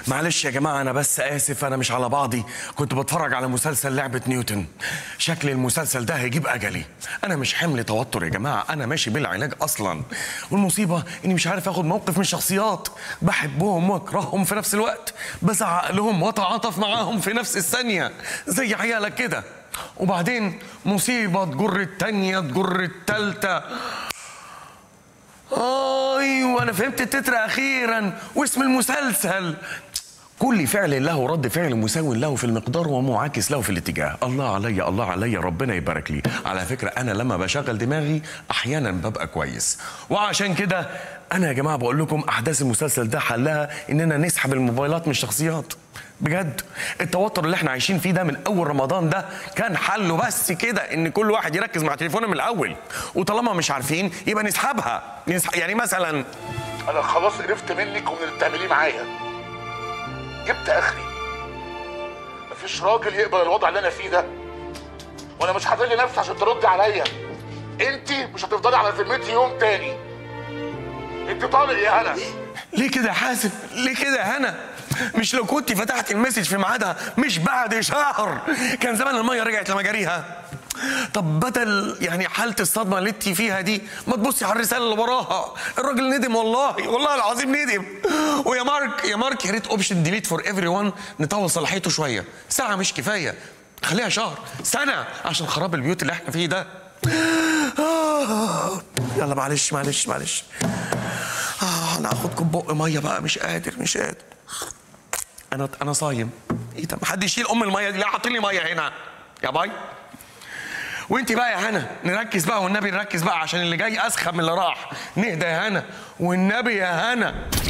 معلش يا جماعة أنا بس آسف أنا مش على بعضي كنت بتفرج على مسلسل لعبة نيوتن شكل المسلسل ده هيجيب أجلي أنا مش حمل توتر يا جماعة أنا ماشي بالعلاج أصلا والمصيبة إني مش عارف آخد موقف من شخصيات بحبهم وأكرههم في نفس الوقت بزعق لهم وأتعاطف معاهم في نفس الثانية زي عيالك كده وبعدين مصيبة تجر التانية تجر التالتة ايوه انا فهمت التتر اخيرا واسم المسلسل كل فعل له رد فعل مساو له في المقدار ومعاكس له في الاتجاه الله عليا الله عليا ربنا يبارك لي على فكره انا لما بشغل دماغي احيانا ببقى كويس وعشان كده انا يا جماعه بقول لكم احداث المسلسل ده حلها اننا نسحب الموبايلات من الشخصيات بجد التوتر اللي احنا عايشين فيه ده من اول رمضان ده كان حله بس كده ان كل واحد يركز مع تليفونه من الاول وطالما مش عارفين يبقى نسحبها نسح... يعني مثلا انا خلاص قرفت منك ومن اللي بتعمليه معايا جبت اخري مفيش راجل يقبل الوضع اللي انا فيه ده وانا مش هذل نفسي عشان تردي عليا انت مش هتفضلي على ذمتي يوم تاني انت طالق يا هلا ليه كده يا حازم ليه كده يا هنا مش لو كنت فتحت المسج في ميعادها مش بعد شهر كان زمان الميه رجعت لمجاريها طب بدل يعني حالة الصدمة اللي انت فيها دي ما تبصي على الرسالة اللي وراها الراجل ندم والله والله العظيم ندم ويا مارك يا مارك يا ريت اوبشن ديليت فور ايفري ون نطول صلاحيته شوية ساعة مش كفاية خليها شهر سنة عشان خراب البيوت اللي احنا فيه ده آه. يلا معلش معلش معلش آه انا هاخد كوب بق ميه بقى مش قادر مش قادر انا انا صايم ايه ده محد يشيل ام الميه دي لا حاطين لي ميه هنا يا باي وانت بقى يا هنا نركز بقى والنبي نركز بقى عشان اللي جاي اسخن من اللي راح نهدى يا هنا والنبي يا هنا